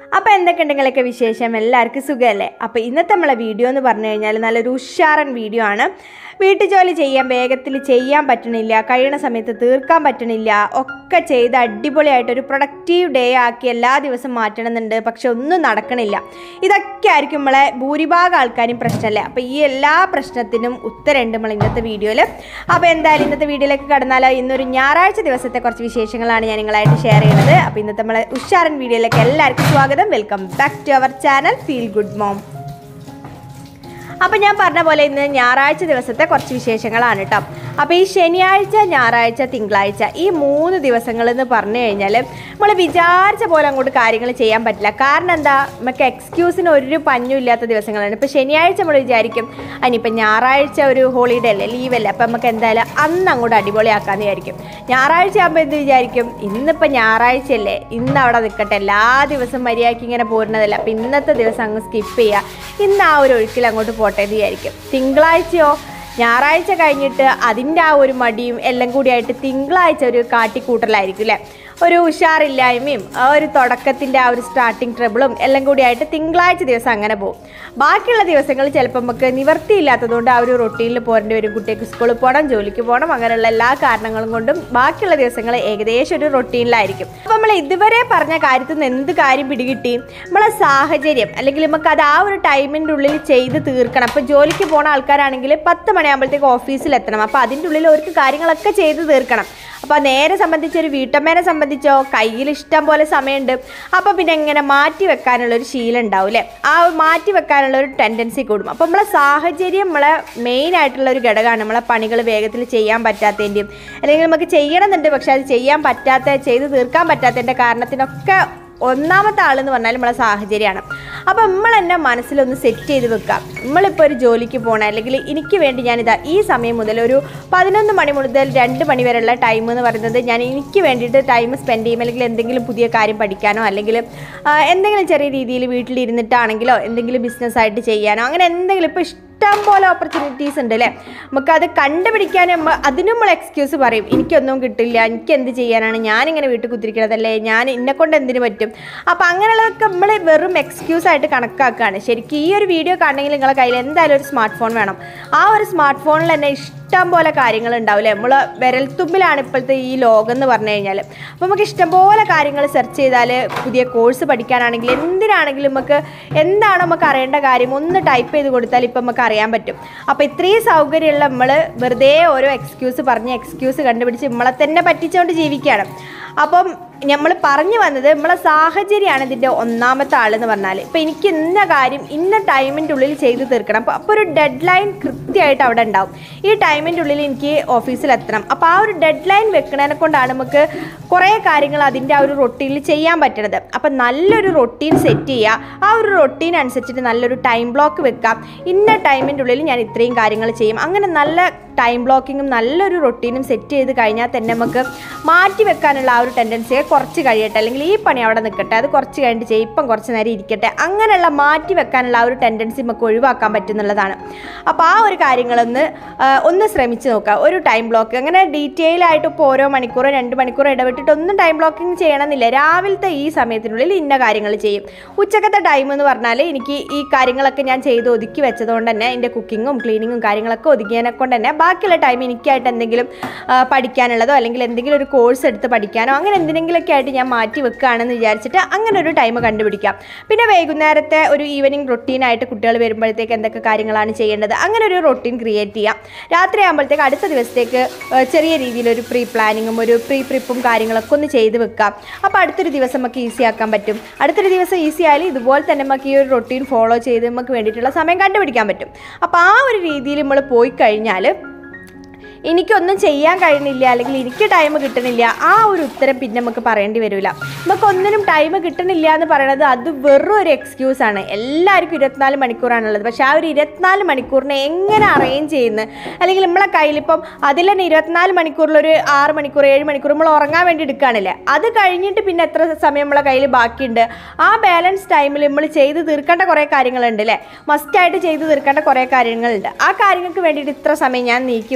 അപ്പോൾ എന്തൊക്കെയുണ്ടെങ്കിലൊക്കെ വിശേഷം എല്ലാവർക്കും സുഖമല്ലേ അപ്പോൾ ഇന്നത്തെ നമ്മളെ വീഡിയോ എന്ന് പറഞ്ഞു കഴിഞ്ഞാൽ നല്ലൊരു ഉഷാറൻ വീഡിയോ ആണ് വീട്ടു ജോലി ചെയ്യാൻ വേഗത്തിൽ ചെയ്യാൻ പറ്റണില്ല കഴിയണ സമയത്ത് തീർക്കാൻ പറ്റണില്ല ഒക്കെ ചെയ്ത് അടിപൊളിയായിട്ട് ഒരു പ്രൊഡക്റ്റീവ് ഡേ ആക്കി എല്ലാ ദിവസവും മാറ്റണമെന്നുണ്ട് പക്ഷെ ഒന്നും നടക്കണില്ല ഇതൊക്കെ ആയിരിക്കും നമ്മളെ ഭൂരിഭാഗം ആൾക്കാരും പ്രശ്നമല്ലേ അപ്പോൾ ഈ എല്ലാ പ്രശ്നത്തിനും ഉത്തരമുണ്ട് നമ്മൾ ഇന്നത്തെ വീഡിയോയിൽ അപ്പോൾ എന്തായാലും ഇന്നത്തെ വീഡിയോയിലേക്ക് കടന്നാലോ ഇന്നൊരു ഞായറാഴ്ച ദിവസത്തെ കുറച്ച് വിശേഷങ്ങളാണ് ഞാൻ നിങ്ങളായിട്ട് ഷെയർ ചെയ്യുന്നത് അപ്പോൾ ഇന്നത്തെ നമ്മളെ ഉഷാറൻ വീഡിയോയിലേക്ക് എല്ലാവർക്കും സ്വാഗതം welcome back to our channel feel good mom അപ്പോൾ ഞാൻ പറഞ്ഞ പോലെ ഇന്ന് ഞായറാഴ്ച ദിവസത്തെ കുറച്ച് വിശേഷങ്ങളാണ് കേട്ടോ അപ്പോൾ ഈ ശനിയാഴ്ച ഞായറാഴ്ച തിങ്കളാഴ്ച ഈ മൂന്ന് ദിവസങ്ങൾ എന്ന് പറഞ്ഞു കഴിഞ്ഞാൽ നമ്മൾ വിചാരിച്ച പോലെ അങ്ങോട്ട് കാര്യങ്ങൾ ചെയ്യാൻ പറ്റില്ല കാരണം എന്താ നമുക്ക് എക്സ്ക്യൂസിന് ഒരു പഞ്ഞും ഇല്ലാത്ത ദിവസങ്ങളാണ് ഇപ്പോൾ ശനിയാഴ്ച നമ്മൾ വിചാരിക്കും അതിനിപ്പോൾ ഞായറാഴ്ച ഒരു ഹോളിഡേ അല്ലേ ലീവല്ലേ അപ്പോൾ നമുക്ക് എന്തായാലും അന്ന് അങ്ങോട്ട് അടിപൊളിയാക്കാമെന്ന് വിചാരിക്കും ഞായറാഴ്ച ആകുമ്പോൾ എന്ത് വിചാരിക്കും ഇന്നിപ്പോൾ ഞായറാഴ്ച അല്ലേ ഇന്ന് അവിടെ നിൽക്കട്ടെ എല്ലാ ദിവസവും മര്യാദയ്ക്ക് ഇങ്ങനെ പോരുന്നതല്ല അപ്പോൾ ഇന്നത്തെ ദിവസം അങ്ങ് സ്കിപ്പ് ചെയ്യുക ഇന്ന് ആ ഒരു ഒഴുക്കിൽ അങ്ങോട്ട് പോട്ടെ എന്ന് വിചാരിക്കും തിങ്കളാഴ്ചയോ ഞായറാഴ്ച കഴിഞ്ഞിട്ട് അതിൻ്റെ ആ ഒരു മടിയും എല്ലാം കൂടിയായിട്ട് തിങ്കളാഴ്ച ഒരു കാട്ടിക്കൂട്ടലായിരിക്കും അല്ലേ ഒരു ഉഷാറില്ലായ്മയും ആ ഒരു തുടക്കത്തിൻ്റെ ആ ഒരു സ്റ്റാർട്ടിങ് ട്രബിളും എല്ലാം കൂടിയായിട്ട് തിങ്കളാഴ്ച ദിവസം അങ്ങനെ പോകും ബാക്കിയുള്ള ദിവസങ്ങൾ ചിലപ്പോൾ നമുക്ക് നിവർത്തിയില്ലാത്തതുകൊണ്ട് ആ ഒരു റൊട്ടീനിൽ പോരേണ്ടി വരും കുട്ടിക്ക് സ്കൂളിൽ പോകണം ജോലിക്ക് പോകണം അങ്ങനെയുള്ള എല്ലാ കാരണങ്ങളും കൊണ്ടും ബാക്കിയുള്ള ദിവസങ്ങൾ ഏകദേശം ഒരു റൊട്ടീനിലായിരിക്കും അപ്പോൾ നമ്മൾ ഇതുവരെ പറഞ്ഞ കാര്യത്തിൽ നിന്ന് എന്ത് കാര്യം പിടികിട്ടി നമ്മളെ സാഹചര്യം അല്ലെങ്കിൽ നമുക്ക് അത് ആ ഒരു ടൈമിൻ്റെ ഉള്ളിൽ ചെയ്ത് തീർക്കണം അപ്പോൾ ജോലിക്ക് പോണ ആൾക്കാരാണെങ്കിൽ പത്ത് മണിയാകുമ്പോഴത്തേക്ക് ഓഫീസിൽ എത്തണം അപ്പോൾ അതിൻ്റെ ഉള്ളിൽ അവർക്ക് കാര്യങ്ങളൊക്കെ ചെയ്ത് തീർക്കണം അപ്പോൾ നേരെ സംബന്ധിച്ച് ഒരു വീട്ടമ്മേനെ സംബന്ധിച്ചോ കയ്യിൽ ഇഷ്ടം പോലെ സമയമുണ്ട് അപ്പോൾ പിന്നെ എങ്ങനെ മാറ്റി വെക്കാനുള്ള ഒരു ശീലം ഉണ്ടാവും അല്ലേ ആ മാറ്റി വെക്കാനുള്ള ഒരു ടെൻഡൻസി കൂടും അപ്പോൾ നമ്മളെ സാഹചര്യം നമ്മളെ മെയിൻ ആയിട്ടുള്ള ഒരു ഘടകമാണ് നമ്മളെ പണികൾ വേഗത്തിൽ ചെയ്യാൻ പറ്റാത്തതിൻ്റെയും അല്ലെങ്കിൽ നമുക്ക് ചെയ്യണമെന്നുണ്ട് പക്ഷെ അത് ചെയ്യാൻ പറ്റാത്ത ചെയ്ത് തീർക്കാൻ പറ്റാത്തതിൻ്റെ കാരണത്തിനൊക്കെ ഒന്നാമത്തെ ആളെന്ന് പറഞ്ഞാൽ നമ്മളെ സാഹചര്യമാണ് അപ്പോൾ നമ്മൾ തന്നെ മനസ്സിലൊന്ന് സെറ്റ് ചെയ്ത് വെക്കാം നമ്മളിപ്പോൾ ഒരു ജോലിക്ക് പോകണം അല്ലെങ്കിൽ എനിക്ക് വേണ്ടി ഞാനിതാ ഈ സമയം മുതൽ ഒരു പതിനൊന്ന് മണി മുതൽ രണ്ട് മണി വരെയുള്ള ടൈം എന്ന് പറയുന്നത് ഞാൻ എനിക്ക് വേണ്ടിയിട്ട് ടൈം സ്പെൻഡ് ചെയ്യും അല്ലെങ്കിൽ എന്തെങ്കിലും പുതിയ കാര്യം പഠിക്കാനോ അല്ലെങ്കിൽ ആ, എന്തെങ്കിലും ചെറിയ രീതിയിൽ വീട്ടിലിരുന്നിട്ടാണെങ്കിലോ എന്തെങ്കിലും ബിസിനസ്സായിട്ട് ചെയ്യാനോ അങ്ങനെ എന്തെങ്കിലും ഇപ്പോൾ ഇഷ്ടം പോലെ ഓപ്പർച്യൂണിറ്റീസ് ഉണ്ട് അല്ലേ നമുക്കത് കണ്ടുപിടിക്കാൻ നമ്മ അതിനും നമ്മൾ എക്സ്ക്യൂസ് പറയും എനിക്കൊന്നും കിട്ടില്ല എനിക്ക് എന്ത് ചെയ്യാനാണ് ഞാനിങ്ങനെ വീട്ടിൽ കുത്തിരിക്കണതല്ലേ ഞാൻ എന്നെ കൊണ്ട് എന്തിനു പറ്റും അപ്പോൾ അങ്ങനെയുള്ളതൊക്കെ നമ്മൾ വെറും എക്സ്ക്യൂസ് ആയിട്ട് കണക്കാക്കുകയാണ് ശരിക്കും ഈ ഒരു വീഡിയോ കാണണമെങ്കിൽ നിങ്ങളെ കയ്യിൽ എന്തായാലും ഒരു സ്മാർട്ട് ഫോൺ വേണം ആ ഒരു സ്മാർട്ട് ഫോണിൽ തന്നെ ഇഷ്ടം പോലെ കാര്യങ്ങൾ ഉണ്ടാവില്ലേ നമ്മൾ വിരൽത്തുമ്പിലാണ് ഇപ്പോഴത്തെ ഈ ലോകം എന്ന് പറഞ്ഞു കഴിഞ്ഞാൽ അപ്പോൾ നമുക്ക് ഇഷ്ടംപോലെ കാര്യങ്ങൾ സെർച്ച് ചെയ്താൽ പുതിയ കോഴ്സ് പഠിക്കാനാണെങ്കിൽ എന്തിനാണെങ്കിലും നമുക്ക് എന്താണോ നമുക്ക് അറിയേണ്ട കാര്യം ഒന്ന് ടൈപ്പ് ചെയ്ത് കൊടുത്താൽ ഇപ്പം നമുക്ക് അറിയാൻ പറ്റും അപ്പോൾ ഇത്രയും സൗകര്യമുള്ള നമ്മൾ വെറുതെ ഓരോ എക്സ്ക്യൂസ് പറഞ്ഞ് എക്സ്ക്യൂസ് കണ്ടുപിടിച്ച് നമ്മളെ തന്നെ പറ്റിച്ചുകൊണ്ട് ജീവിക്കുകയാണ് അപ്പം നമ്മൾ പറഞ്ഞു വന്നത് നമ്മളെ സാഹചര്യമാണ് ഇതിൻ്റെ ഒന്നാമത്തെ ആളെന്ന് പറഞ്ഞാൽ ഇപ്പം എനിക്ക് ഇന്ന കാര്യം ഇന്ന ടൈമിൻ്റെ ഉള്ളിൽ ചെയ്ത് തീർക്കണം അപ്പോൾ അപ്പോൾ ഒരു ഡെഡ് ലൈൻ കൃത്യമായിട്ട് അവിടെ ഉണ്ടാവും ഈ ടൈമിൻ്റെ ഉള്ളിൽ എനിക്ക് ഓഫീസിൽ എത്തണം അപ്പോൾ ആ ഒരു ഡെഡ് ലൈൻ വെക്കണതിനെ കൊണ്ടാണ് നമുക്ക് കുറേ കാര്യങ്ങൾ അതിൻ്റെ ആ ഒരു റൊട്ടീനിൽ ചെയ്യാൻ പറ്റണത് അപ്പം നല്ലൊരു റൊട്ടീൻ സെറ്റ് ചെയ്യുക ആ ഒരു റൊട്ടീൻ അനുസരിച്ചിട്ട് നല്ലൊരു ടൈം ബ്ലോക്ക് വെക്കാം ഇന്ന ടൈമിൻ്റെ ഉള്ളിൽ ഞാൻ ഇത്രയും കാര്യങ്ങൾ ചെയ്യും അങ്ങനെ നല്ല ടൈം ബ്ലോക്കിങ്ങും നല്ലൊരു റൊട്ടീനും സെറ്റ് ചെയ്ത് കഴിഞ്ഞാൽ തന്നെ നമുക്ക് മാറ്റി വെക്കാനുള്ള ആ ഒരു ടെൻഡൻസിയെ കുറച്ച് കഴിയട്ടെ അല്ലെങ്കിൽ ഈ പണി അവിടെ നിൽക്കട്ടെ അത് കുറച്ച് കഴിഞ്ഞിട്ട് ചെയ്യും ഇപ്പം കുറച്ച് നേരം ഇരിക്കട്ടെ അങ്ങനെയുള്ള മാറ്റി വെക്കാനുള്ള ആ ഒരു ടെൻഡൻസി നമുക്ക് ഒഴിവാക്കാൻ പറ്റുന്നുള്ളതാണ് അപ്പോൾ ആ ഒരു കാര്യങ്ങളൊന്ന് ആ, ഒന്ന് ശ്രമിച്ച് നോക്കുക ഒരു ടൈം ബ്ലോക്ക് അങ്ങനെ ഡീറ്റെയിൽ ആയിട്ട് ഇപ്പോൾ ഓരോ മണിക്കൂറോ രണ്ട് മണിക്കൂറോ ഇടവിട്ടിട്ട് ഒന്നും ടൈം ബ്ലോക്കിംഗ് ചെയ്യണമെന്നില്ല രാവിലത്തെ ഈ സമയത്തിനുള്ളിൽ ഇന്ന കാര്യങ്ങൾ ചെയ്യും ഉച്ചക്കത്തെ ടൈം എന്ന് പറഞ്ഞാൽ എനിക്ക് ഈ കാര്യങ്ങളൊക്കെ ഞാൻ ചെയ്ത് ഒതുക്കി വെച്ചതുകൊണ്ട് തന്നെ എൻ്റെ കുക്കിങ്ങും ക്ലീനിങ്ങും കാര്യങ്ങളൊക്കെ ഒതുക്കിയതിനെ കൊണ്ട് തന്നെ ബാക്കിയുള്ള ടൈം എനിക്കായിട്ട് എന്തെങ്കിലും ആ, പഠിക്കാനുള്ളതോ അല്ലെങ്കിൽ എന്തെങ്കിലും ഒരു കോഴ്സ് എടുത്ത് പഠിക്കാനോ അങ്ങനെ എന്തിനെങ്കിലുമൊക്കെ ആയിട്ട് ഞാൻ മാറ്റി വെക്കുകയാണെന്ന് വിചാരിച്ചിട്ട് അങ്ങനെ ഒരു ടൈം കണ്ടുപിടിക്കാം പിന്നെ വൈകുന്നേരത്തെ ഒരു ഈവനിങ് റൊട്ടീനായിട്ട് കുട്ടികൾ വരുമ്പോഴത്തേക്ക് എന്തൊക്കെ കാര്യങ്ങളാണ് ചെയ്യേണ്ടത് അങ്ങനെ ഒരു റൊട്ടീൻ ക്രിയേറ്റ് ചെയ്യാം രാത്രി ആകുമ്പോഴത്തേക്ക് അടുത്ത ദിവസത്തേക്ക് ആ, ചെറിയ രീതിയിലൊരു പ്രീ പ്ലാനിങ്ങും ഒരു പ്രീ പ്രിപ്പും കാര്യങ്ങളൊക്കെ ഒന്ന് ചെയ്ത് വെക്കാം അപ്പോൾ അടുത്തൊരു ദിവസം നമുക്ക് ഈസി ആക്കാൻ പറ്റും അടുത്തൊരു ദിവസം ഈസി ആയാലും ഇതുപോലെ തന്നെ നമുക്ക് ഈ ഒരു റൊട്ടീൻ ഫോളോ ചെയ്ത് നമുക്ക് വേണ്ടിയിട്ടുള്ള സമയം കണ്ടുപിടിക്കാൻ പറ്റും അപ്പോൾ ആ ഒരു രീതിയിൽ നമ്മൾ പോയി കഴിഞ്ഞാൽ എനിക്കൊന്നും ചെയ്യാൻ കഴിയുന്നില്ല അല്ലെങ്കിൽ എനിക്ക് ടൈം കിട്ടണില്ല ആ ഒരു ഉത്തരം പിന്നെ നമുക്ക് പറയേണ്ടി വരില്ല നമുക്ക് ഒന്നിനും ടൈം കിട്ടണില്ല എന്ന് പറയുന്നത് അത് വെറും ഒരു എക്സ്ക്യൂസ് ആണ് എല്ലാവർക്കും ഇരുപത്തിനാല് മണിക്കൂറാണുള്ളത് പക്ഷെ ആ ഒരു ഇരുപത്തിനാല് മണിക്കൂറിനെ എങ്ങനെ അറേഞ്ച് ചെയ്യുന്നു അല്ലെങ്കിൽ നമ്മളെ കയ്യിലിപ്പം അതിൽ തന്നെ ഇരുപത്തിനാല് മണിക്കൂറിൽ ഒരു ആറ് മണിക്കൂർ ഏഴ് മണിക്കൂർ നമ്മൾ ഉറങ്ങാൻ വേണ്ടി എടുക്കുകയാണല്ലേ അത് കഴിഞ്ഞിട്ട് പിന്നെ എത്ര സമയം നമ്മളെ കയ്യിൽ ബാക്കിയുണ്ട് ആ ബാലൻസ് ടൈമിൽ നമ്മൾ ചെയ്ത് തീർക്കേണ്ട കുറേ കാര്യങ്ങളുണ്ട് അല്ലേ മസ്റ്റായിട്ട് ചെയ്ത് തീർക്കേണ്ട കുറേ കാര്യങ്ങളുണ്ട് ആ കാര്യങ്ങൾക്ക് വേണ്ടിയിട്ട് ഇത്ര സമയം ഞാൻ നീക്കി വെക്കും അപ്പോൾ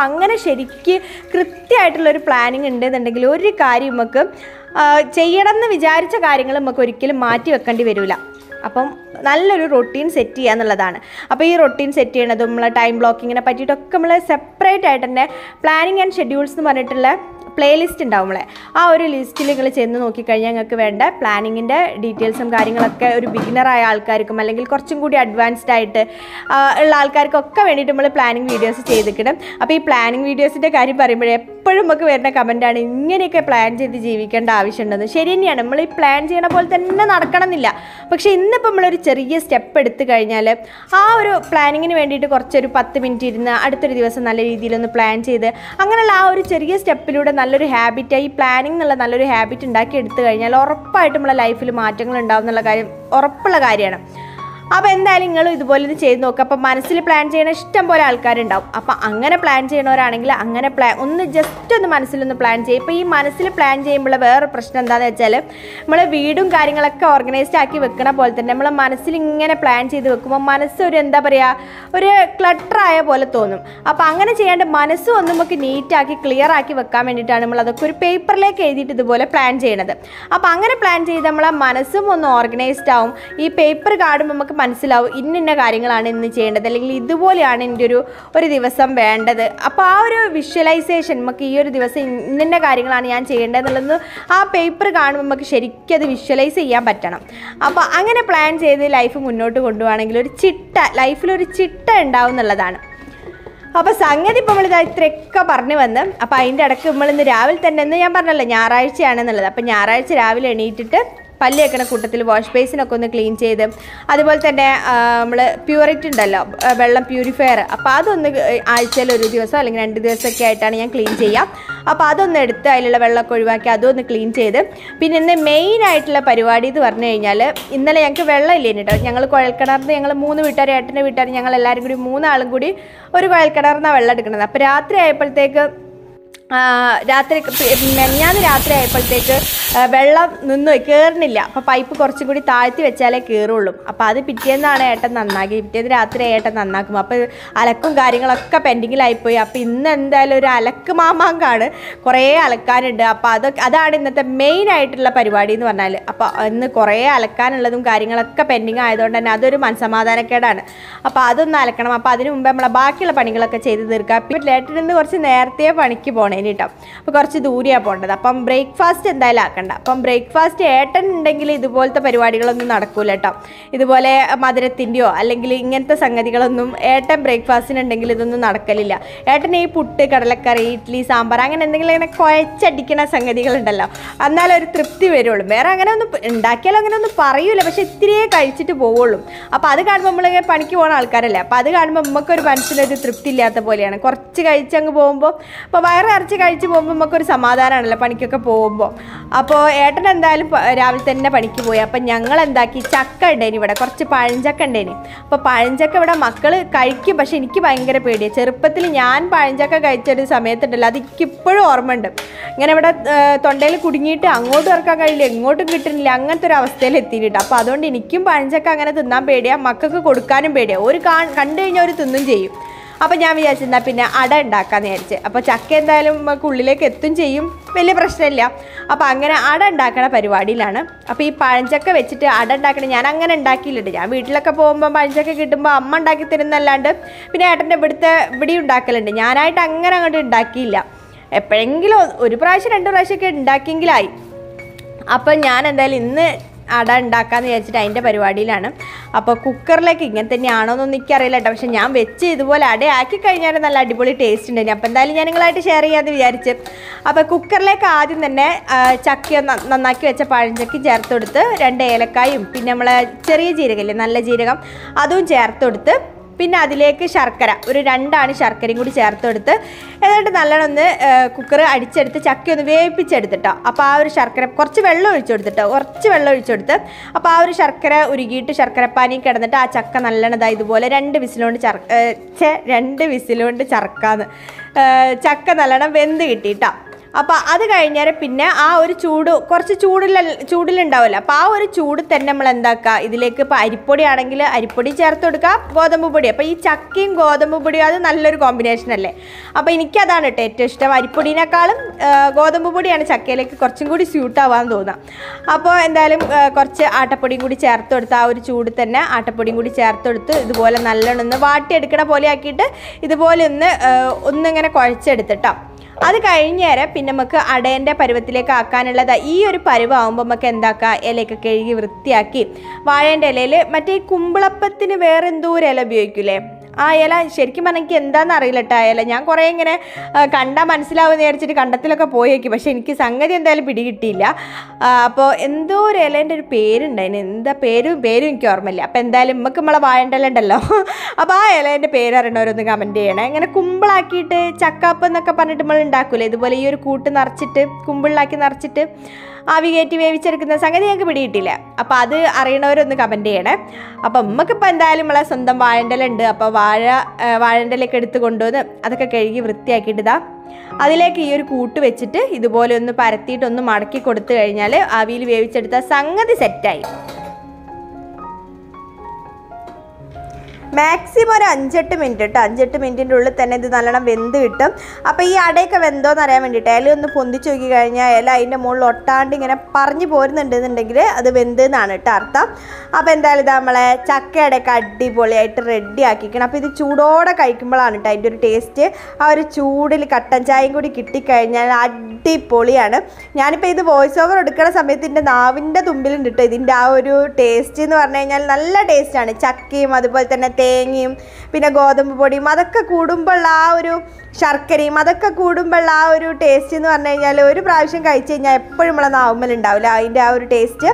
അങ്ങനെ ശരിക്ക് കൃത്യമായിട്ടുള്ളൊരു പ്ലാനിങ് ഉണ്ടെന്നുണ്ടെങ്കിൽ ഒരു കാര്യം നമുക്ക് ആ, ചെയ്യണം എന്ന് വിചാരിച്ച കാര്യങ്ങൾ നമുക്ക് ഒരിക്കലും മാറ്റി വെക്കേണ്ടി വരില്ല അപ്പം നല്ലൊരു റൊട്ടീൻ സെറ്റ് ചെയ്യുക എന്നുള്ളതാണ് അപ്പോൾ ഈ റൊട്ടീൻ സെറ്റ് ചെയ്യണതും നമ്മളെ ടൈം ബ്ലോക്കിങ്ങിനെ പറ്റിയിട്ടൊക്കെ നമ്മൾ സെപ്പറേറ്റ് ആയിട്ട് തന്നെ പ്ലാനിങ് ആൻഡ് ഷെഡ്യൂൾസ് എന്ന് പറഞ്ഞിട്ടുള്ള പ്ലേലിസ്റ്റ് ഉണ്ടാവും നമ്മളെ ആ ഒരു ലിസ്റ്റിൽ നിങ്ങൾ ചെന്ന് നോക്കിക്കഴിഞ്ഞാൽ നിങ്ങൾക്ക് വേണ്ട പ്ലാനിങ്ങിൻ്റെ ഡീറ്റെയിൽസും കാര്യങ്ങളൊക്കെ ഒരു ബിഗിനറായ ആൾക്കാർക്കും അല്ലെങ്കിൽ കുറച്ചും കൂടി അഡ്വാൻസ്ഡ് ആയിട്ട് ആ, ഉള്ള ആൾക്കാർക്കൊക്കെ വേണ്ടിയിട്ട് നമ്മൾ പ്ലാനിങ് വീഡിയോസ് ചെയ്തിക്കണം അപ്പോൾ ഈ പ്ലാനിങ് വീഡിയോസിൻ്റെ കാര്യം പറയുമ്പോഴേ എപ്പോഴും നമുക്ക് വരുന്ന കമൻറ്റാണ് ഇങ്ങനെയൊക്കെ പ്ലാൻ ചെയ്ത് ജീവിക്കേണ്ട ആവശ്യമുണ്ടെന്ന് ശരി തന്നെയാണ് നമ്മൾ ഈ പ്ലാൻ ചെയ്യണ പോലെ തന്നെ നടക്കണമെന്നില്ല പക്ഷേ ഇന്നിപ്പോൾ നമ്മളൊരു ചെറിയ സ്റ്റെപ്പ് എടുത്തു കഴിഞ്ഞാൽ ആ ഒരു പ്ലാനിങ്ങിന് വേണ്ടിയിട്ട് കുറച്ചൊരു പത്ത് മിനിറ്റ് ഇരുന്ന് അടുത്തൊരു ദിവസം നല്ല രീതിയിലൊന്ന് പ്ലാൻ ചെയ്ത് അങ്ങനെയുള്ള ആ ഒരു ചെറിയ സ്റ്റെപ്പിലൂടെ നല്ലൊരു ഹാബിറ്റ് ഈ പ്ലാനിങ് എന്നുള്ള നല്ലൊരു ഹാബിറ്റ് ഉണ്ടാക്കി എടുത്തു കഴിഞ്ഞാൽ ഉറപ്പായിട്ടും നമ്മളെ ലൈഫിൽ മാറ്റങ്ങൾ ഉണ്ടാവും എന്നുള്ള കാര്യം ഉറപ്പുള്ള കാര്യമാണ് അപ്പോൾ എന്തായാലും നിങ്ങൾ ഇതുപോലെ ഇത് ചെയ്ത് നോക്കുക അപ്പോൾ മനസ്സിൽ പ്ലാൻ ചെയ്യണ ഇഷ്ടം പോലെ ആൾക്കാരുണ്ടാവും അപ്പോൾ അങ്ങനെ പ്ലാൻ ചെയ്യണവരാണെങ്കിൽ അങ്ങനെ പ്ലാൻ ഒന്ന് ജസ്റ്റ് ഒന്ന് മനസ്സിലൊന്ന് പ്ലാൻ ചെയ്യും ഇപ്പോൾ ഈ മനസ്സിൽ പ്ലാൻ ചെയ്യുമ്പോൾ വേറെ പ്രശ്നം എന്താണെന്ന് വെച്ചാൽ നമ്മൾ വീടും കാര്യങ്ങളൊക്കെ ഓർഗനൈസ്ഡ് ആക്കി വെക്കണ പോലെ തന്നെ നമ്മൾ മനസ്സിൽ ഇങ്ങനെ പ്ലാൻ ചെയ്ത് വെക്കുമ്പോൾ മനസ്സ് ഒരു എന്താ പറയുക ഒരു ക്ലട്ടറായ പോലെ തോന്നും അപ്പോൾ അങ്ങനെ ചെയ്യാണ്ട് മനസ്സ് ഒന്ന് നമുക്ക് നീറ്റാക്കി ക്ലിയർ ആക്കി വെക്കാൻ വേണ്ടിയിട്ടാണ് നമ്മൾ അതൊക്കെ ഒരു പേപ്പറിലേക്ക് എഴുതിയിട്ട് ഇതുപോലെ പ്ലാൻ ചെയ്യണത് അപ്പോൾ അങ്ങനെ പ്ലാൻ ചെയ്ത് നമ്മളെ മനസ്സും ഒന്ന് ഓർഗനൈസ്ഡ് ആവും ഈ പേപ്പർ കാണുമ്പോൾ നമുക്ക് മനസ്സിലാവും ഇന്നിന്ന കാര്യങ്ങളാണ് ഇന്ന് ചെയ്യേണ്ടത് അല്ലെങ്കിൽ ഇതുപോലെയാണ് എൻ്റെ ഒരു ഒരു ദിവസം വേണ്ടത് അപ്പോൾ ആ ഒരു വിഷ്വലൈസേഷൻ നമുക്ക് ഈ ഒരു ദിവസം ഇന്നിന്ന കാര്യങ്ങളാണ് ഞാൻ ചെയ്യേണ്ടത് എന്നുള്ളത് ആ പേപ്പർ കാണുമ്പോൾ നമുക്ക് ശരിക്കും അത് വിഷ്വലൈസ് ചെയ്യാൻ പറ്റണം അപ്പോൾ അങ്ങനെ പ്ലാൻ ചെയ്ത് ലൈഫ് മുന്നോട്ട് കൊണ്ടുപോകണമെങ്കിൽ ഒരു ചിട്ട ലൈഫിലൊരു ചിട്ട ഉണ്ടാവും എന്നുള്ളതാണ് അപ്പോൾ സംഗതി ഇപ്പോൾ നമ്മളിത് ഇത്രയൊക്കെ പറഞ്ഞു വന്ന് അപ്പോൾ അതിൻ്റെ ഇടയ്ക്ക് നമ്മൾ ഇന്ന് രാവിലെ തന്നെ എന്ന് ഞാൻ പറഞ്ഞല്ലോ ഞായറാഴ്ചയാണെന്നുള്ളത് അപ്പോൾ ഞായറാഴ്ച രാവിലെ എണീറ്റിട്ട് പല്ല് വെക്കണ കൂട്ടത്തിൽ വാഷ് ബേസിനൊക്കെ ഒന്ന് ക്ലീൻ ചെയ്ത് അതുപോലെ തന്നെ നമ്മൾ പ്യൂരിറ്റി ഉണ്ടല്ലോ ആ, വെള്ളം പ്യൂരിഫയർ അപ്പോൾ അതൊന്ന് ആഴ്ചയിൽ ഒരു ദിവസം അല്ലെങ്കിൽ രണ്ട് ദിവസമൊക്കെ ആയിട്ടാണ് ഞാൻ ക്ലീൻ ചെയ്യുക അപ്പോൾ അതൊന്ന് എടുത്ത് അതിലുള്ള വെള്ളമൊക്കെ ഒഴിവാക്കി അതൊന്ന് ക്ലീൻ ചെയ്ത് പിന്നെ ഇന്ന് മെയിൻ ആയിട്ടുള്ള പരിപാടി എന്ന് പറഞ്ഞു കഴിഞ്ഞാൽ ഇന്നലെ ഞങ്ങൾക്ക് വെള്ളം ഇല്ലേ കേട്ടോ ഞങ്ങൾ കുഴൽക്കിണറിന് ഞങ്ങൾ മൂന്ന് വീട്ടുകാർ ഏട്ടൻ്റെ വീട്ടുകാർ ഞങ്ങൾ എല്ലാവരും കൂടി മൂന്നാളും കൂടി ഒരു കുഴൽക്കിണറിനാണ് വെള്ളം എടുക്കുന്നത് അപ്പോൾ രാത്രി ആയപ്പോഴത്തേക്ക് ആ, രാത്രി മെഞ്ഞാന്ന് രാത്രി ആയപ്പോഴത്തേക്ക് ആ, വെള്ളം നിന്ന് കയറുന്നില്ല അപ്പോൾ പൈപ്പ് കുറച്ചും കൂടി താഴ്ത്തി വെച്ചാലേ കയറുള്ളൂ അപ്പോൾ അത് പിറ്റേന്നാണ് ഏട്ടൻ നന്നാക്കി പിറ്റേന്ന് രാത്രി ഏട്ടൻ നന്നാക്കും അപ്പോൾ അലക്കും കാര്യങ്ങളൊക്കെ പെൻഡിങ്ങിലായിപ്പോയി അപ്പോൾ ഇന്ന് എന്തായാലും ഒരു അലക്ക് മാമാങ്കാണ് കുറേ അലക്കാനുണ്ട് അപ്പോൾ അതൊക്കെ അതാണ് ഇന്നത്തെ മെയിൻ ആയിട്ടുള്ള പരിപാടി എന്ന് പറഞ്ഞാൽ അപ്പോൾ ഇന്ന് കുറേ അലക്കാനുള്ളതും കാര്യങ്ങളൊക്കെ പെൻഡിങ് ആയതുകൊണ്ട് തന്നെ അതൊരു മനസമാധാനക്കേടാണ് അപ്പോൾ അതൊന്ന് അലക്കണം അപ്പോൾ അതിന് മുമ്പ് നമ്മളെ ബാക്കിയുള്ള പണികളൊക്കെ ചെയ്ത് തീർക്കാം പിന്നെ ലേറ്ററിൽ നിന്ന് കുറച്ച് നേരത്തെ പണിക്ക് പോകണേന് കേട്ടോ അപ്പോൾ കുറച്ച് ദൂരെയാണ് പോകേണ്ടത് അപ്പം ബ്രേക്ക്ഫാസ്റ്റ് എന്തായാലും ആക്കണ്ട അപ്പം ബ്രേക്ക്ഫാസ്റ്റ് ഏട്ടൻ ഉണ്ടെങ്കിൽ ഇതുപോലത്തെ പരിപാടികളൊന്നും നടക്കൂല കേട്ടോ ഇതുപോലെ മധുരത്തിൻ്റെയോ അല്ലെങ്കിൽ ഇങ്ങനത്തെ സംഗതികളൊന്നും ഏട്ടൻ ബ്രേക്ക്ഫാസ്റ്റിനുണ്ടെങ്കിൽ ഇതൊന്നും നടക്കലില്ല ഏട്ടൻ ഈ പുട്ട് കടലക്കറി ഇഡ്ഡലി സാമ്പാർ അങ്ങനെ എന്തെങ്കിലും ഇങ്ങനെ കുഴച്ചടിക്കണ സംഗതികളുണ്ടല്ലോ എന്നാലേ ഒരു തൃപ്തി വരുള്ളൂ വേറെ അങ്ങനെ ഒന്നും ഉണ്ടാക്കിയാലും അങ്ങനെ ഒന്നും പറയൂല പക്ഷെ ഇത്തിരിയേ കഴിച്ചിട്ട് പോവുള്ളൂ അപ്പോൾ അത് കാണുമ്പോൾ നമ്മളിങ്ങനെ പണിക്ക് പോകുന്ന ആൾക്കാരല്ലേ അപ്പോൾ അത് കാണുമ്പോൾ നമുക്കൊരു മനസ്സിനൊരു തൃപ്തി ഇല്ലാത്ത പോലെയാണ് കുറച്ച് കഴിച്ചങ്ങ് പോകുമ്പോൾ അപ്പോൾ വയറ് നിറച്ച് കഴിച്ച് പോകുമ്പോൾ നമുക്കൊരു സമാധാനമാണല്ലോ പണിക്കൊക്കെ പോകുമ്പോൾ അപ്പോൾ ഏട്ടൻ എന്തായാലും പ- രാവിലെ തന്നെ പണിക്ക് പോയി അപ്പം ഞങ്ങൾ എന്താക്കി ചക്ക ഉണ്ടേനി ഇവിടെ കുറച്ച് പഴഞ്ചക്ക ഉണ്ടേനി അപ്പോൾ പഴഞ്ചക്ക ഇവിടെ മക്കൾ കഴിക്കും പക്ഷെ എനിക്ക് ഭയങ്കര പേടിയാണ് ചെറുപ്പത്തിൽ ഞാൻ പഴഞ്ചക്ക കഴിച്ചൊരു സമയത്തുണ്ടല്ലോ അത് എനിക്കിപ്പോഴും ഓർമ്മയുണ്ട് ഇങ്ങനെ ഇവിടെ തൊണ്ടയിൽ കുടുങ്ങിയിട്ട് അങ്ങോട്ടും ഇറക്കാൻ കഴിയില്ല എങ്ങോട്ടും കിട്ടുന്നില്ല അങ്ങനത്തെ ഒരു അവസ്ഥയിൽ എത്തിയിട്ടുണ്ട് അപ്പോൾ അതുകൊണ്ട് എനിക്കും പഴഞ്ചക്ക അങ്ങനെ തിന്നാൻ പേടിയാണ് മക്കൾക്ക് കൊടുക്കാനും പേടിയാണ് ഒരു കാ കണ്ടു കഴിഞ്ഞാൽ ഒരു തിന്നും ചെയ്യും അപ്പോൾ ഞാൻ വിചാരിച്ചെന്നാൽ പിന്നെ അട ഉണ്ടാക്കാമെന്ന് വിചാരിച്ച് അപ്പോൾ ചക്ക എന്തായാലും നമുക്ക് ഉള്ളിലേക്ക് എത്തും ചെയ്യും വലിയ പ്രശ്നമില്ല അപ്പോൾ അങ്ങനെ അട ഉണ്ടാക്കണ പരിപാടിയിലാണ് അപ്പോൾ ഈ പഴഞ്ചക്ക വെച്ചിട്ട് അട ഉണ്ടാക്കണ ഞാൻ അങ്ങനെ ഉണ്ടാക്കിയിട്ടുണ്ട് ഞാൻ വീട്ടിലൊക്കെ പോകുമ്പോൾ പഴഞ്ചക്ക കിട്ടുമ്പോൾ അമ്മ ഉണ്ടാക്കി തരുന്നല്ലാണ്ട് പിന്നെ ഏട്ടൻ്റെ ഇവിടുത്തെ ഇവിടെ ഉണ്ടാക്കലുണ്ട് ഞാനായിട്ട് അങ്ങനെ അങ്ങോട്ട് ഉണ്ടാക്കിയില്ല എപ്പോഴെങ്കിലും ഒരു പ്രാവശ്യം രണ്ട് പ്രാവശ്യമൊക്കെ ഉണ്ടാക്കിയെങ്കിലായി അപ്പം ഞാൻ എന്തായാലും ഇന്ന് അട ഉണ്ടാക്കാമെന്ന് വിചാരിച്ചിട്ട് അതിൻ്റെ പരിപാടിയിലാണ് അപ്പോൾ കുക്കറിലേക്ക് ഇങ്ങനെ തന്നെയാണോ എന്നൊന്നും എനിക്കറിയില്ല കേട്ടോ പക്ഷെ ഞാൻ വെച്ച് ഇതുപോലെ അട ആക്കി കഴിഞ്ഞാൽ നല്ല അടിപൊളി ടേസ്റ്റ് ഉണ്ട് അപ്പോൾ എന്തായാലും ഞാൻ നിങ്ങളായിട്ട് ഷെയർ ചെയ്യാമെന്ന് വിചാരിച്ച് അപ്പോൾ കുക്കറിലേക്ക് ആദ്യം തന്നെ ആ, ചക്ക ന- നന്നാക്കി വെച്ച പഴഞ്ചക്കി ചേർത്ത് കൊടുത്ത് രണ്ട് ഏലക്കായും പിന്നെ നമ്മളെ ചെറിയ ജീരകമില്ലേ നല്ല ജീരകം അതും ചേർത്ത് കൊടുത്ത് പിന്നെ അതിലേക്ക് ശർക്കര ഒരു രണ്ടാണ് ശർക്കരയും കൂടി ചേർത്ത് കൊടുത്ത് എന്നിട്ട് നല്ലോണം ഒന്ന് കുക്കർ അടിച്ചെടുത്ത് ചക്ക ഒന്ന് വേവിപ്പിച്ചെടുത്തിട്ടോ അപ്പോൾ ആ ഒരു ശർക്കര കുറച്ച് വെള്ളം ഒഴിച്ചു കൊടുത്തിട്ടോ കുറച്ച് വെള്ളം ഒഴിച്ചു കൊടുത്ത് അപ്പോൾ ആ ഒരു ശർക്കര ഉരുകിയിട്ട് ശർക്കരപ്പാനി കിടന്നിട്ട് ആ ചക്ക നല്ലോണം ഇതാ ഇതുപോലെ രണ്ട് വിസിലുകൊണ്ട് ചർ ഏ, ഛെ, രണ്ട് വിസിലുകൊണ്ട് ചർക്കാന്ന് ഏ, ചക്ക നല്ലോണം വെന്ത് കിട്ടിയിട്ടോ അപ്പോൾ അത് കഴിഞ്ഞാൽ പിന്നെ ആ ഒരു ചൂട് കുറച്ച് ചൂടിൽ ചൂടിലുണ്ടാവില്ല അപ്പോൾ ആ ഒരു ചൂട് തന്നെ നമ്മൾ എന്താക്കുക ഇതിലേക്ക് ഇപ്പോൾ അരിപ്പൊടി ആണെങ്കിൽ അരിപ്പൊടി ചേർത്ത് കൊടുക്കുക ഗോതമ്പ് പൊടി അപ്പോൾ ഈ ചക്കയും ഗോതമ്പ് പൊടിയും അത് നല്ലൊരു കോമ്പിനേഷൻ അല്ലേ അപ്പോൾ എനിക്കതാണ് കേട്ടോ ഏറ്റവും ഇഷ്ടം അരിപ്പൊടിനേക്കാളും ആ, ഗോതമ്പ് പൊടിയാണ് ചക്കയിലേക്ക് കുറച്ചും കൂടി സ്യൂട്ട് ആവാൻ തോന്നുക അപ്പോൾ എന്തായാലും ആ, കുറച്ച് ആട്ടപ്പൊടിയും കൂടി ചേർത്ത് കൊടുത്ത് ആ ഒരു ചൂട് തന്നെ ആട്ടപ്പൊടിയും കൂടി ചേർത്ത് കൊടുത്ത് ഇതുപോലെ നല്ലോണം ഒന്ന് വാട്ടിയെടുക്കണ പോലെ ആക്കിയിട്ട് ഇതുപോലെ ഒന്ന് ആ, ഒന്നിങ്ങനെ കുഴച്ചെടുത്തിട്ടോ അത് കഴിഞ്ഞേരം പിന്നെ നമുക്ക് അടേൻ്റെ പരുവത്തിലേക്ക് ആക്കാനുള്ളത് ഈ ഒരു പരുവാകുമ്പോൾ നമുക്ക് എന്താക്കുക ഇലയൊക്കെ കഴുകി വൃത്തിയാക്കി വാഴേൻ്റെ ഇലയിൽ മറ്റേ ഈ കുമ്പിളപ്പത്തിന് വേറെ എന്തോ ഒരു ഇല ഉപയോഗിക്കൂലേ ആ ഇല ശരിക്കും പറഞ്ഞാൽ എനിക്ക് എന്താണെന്ന് അറിയില്ല കേട്ടോ ആ ഇല ഞാൻ കുറേ ഇങ്ങനെ ആ, കണ്ടാൽ മനസ്സിലാവുമെന്ന് വിചാരിച്ചിട്ട് കണ്ടത്തിലൊക്കെ പോയി നോക്കി പക്ഷേ എനിക്ക് സംഗതി എന്തായാലും പിടികിട്ടിയില്ല ആ, അപ്പോൾ എന്തോ ഒരു ഇലേൻ്റെ ഒരു പേരുണ്ടായിന് എന്താ പേരും പേരും എനിക്ക് ഓർമ്മയില്ല അപ്പോൾ എന്തായാലും നമുക്ക് നമ്മളെ വാഴണ്ടല ഉണ്ടല്ലോ അപ്പോൾ ആ ഇലേൻ്റെ പേര് അറിയണവരൊന്ന് കമൻറ്റ് ചെയ്യണേ ഇങ്ങനെ കുമ്പിളാക്കിയിട്ട് ചക്കാപ്പം എന്നൊക്കെ പറഞ്ഞിട്ട് നമ്മൾ ഉണ്ടാക്കൂലേ ഇതുപോലെ ഈ ഒരു കൂട്ട് നിറച്ചിട്ട് കുമ്പിളിലാക്കി നിറച്ചിട്ട് ആവി കയറ്റി വേവിച്ചെടുക്കുന്ന സംഗതി ഞങ്ങൾക്ക് പിടിയിട്ടില്ല അപ്പോൾ അത് അറിയണവരൊന്ന് കമൻറ്റ് ചെയ്യണേ അപ്പോൾ നമുക്കിപ്പോൾ എന്തായാലും നമ്മളെ സ്വന്തം വാഴണ്ടല ഉണ്ട് അപ്പോൾ വാഴ ആ, വാഴണ്ടലൊക്കെ എടുത്ത് കൊണ്ടുവന്ന് അതൊക്കെ കഴുകി വൃത്തിയാക്കിയിട്ട് ഇതാ അതിലേക്ക് ഈ ഒരു കൂട്ട് വെച്ചിട്ട് ഇതുപോലെ ഒന്ന് പരത്തിയിട്ട് ഒന്ന് മടക്കി കൊടുത്തു കഴിഞ്ഞാൽ ആവിയിൽ വേവിച്ചെടുത്ത സംഗതി സെറ്റായി മാക്സിമം ഒരു അഞ്ചെട്ട് മിനിറ്റ് കേട്ടോ അഞ്ചെട്ട് മിനിറ്റിൻ്റെ ഉള്ളിൽ തന്നെ ഇത് നല്ലോണം വെന്ത് കിട്ടും അപ്പോൾ ഈ അടയൊക്കെ വെന്തോന്ന് അറിയാൻ വേണ്ടിയിട്ട് ഇല ഒന്ന് പൊന്തിച്ച് നോക്കി കഴിഞ്ഞാൽ ഇല അതിൻ്റെ മുകളിൽ ഒട്ടാണ്ട് ഇങ്ങനെ പറഞ്ഞു പോരുന്നുണ്ടെന്നുണ്ടെങ്കിൽ അത് വെന്തെന്നാണ് കേട്ടോ അർത്ഥം അപ്പോൾ എന്തായാലും ഇത് നമ്മളെ ചക്കയടയൊക്കെ അടിപൊളിയായിട്ട് റെഡി ആക്കിക്കണം അപ്പോൾ ഇത് ചൂടോടെ കഴിക്കുമ്പോഴാണ് കേട്ടോ അതിൻ്റെ ഒരു ടേസ്റ്റ് ആ ഒരു ചൂടിൽ കട്ടൻ ചായയും കൂടി കിട്ടിക്കഴിഞ്ഞാൽ അടിപൊളിയാണ് ഞാനിപ്പോൾ ഇത് വോയിസ് ഓവർ എടുക്കുന്ന സമയത്ത് എൻ്റെ നാവിൻ്റെ തുമ്പിലുണ്ട് കേട്ടോ ഇതിൻ്റെ ആ ഒരു ടേസ്റ്റ് എന്ന് പറഞ്ഞു കഴിഞ്ഞാൽ നല്ല ടേസ്റ്റാണ് ചക്കയും അതുപോലെ തന്നെ തേങ്ങയും പിന്നെ ഗോതമ്പ് പൊടിയും അതൊക്കെ കൂടുമ്പോഴുള്ള ആ ഒരു ശർക്കരയും അതൊക്കെ കൂടുമ്പോഴുള്ള ആ ഒരു ടേസ്റ്റ് എന്ന് പറഞ്ഞു കഴിഞ്ഞാൽ ഒരു പ്രാവശ്യം കഴിച്ചു കഴിഞ്ഞാൽ എപ്പോഴും നമ്മളെ നാവുമ്മൽ ഉണ്ടാവില്ല അതിൻ്റെ ആ ഒരു ടേസ്റ്റ്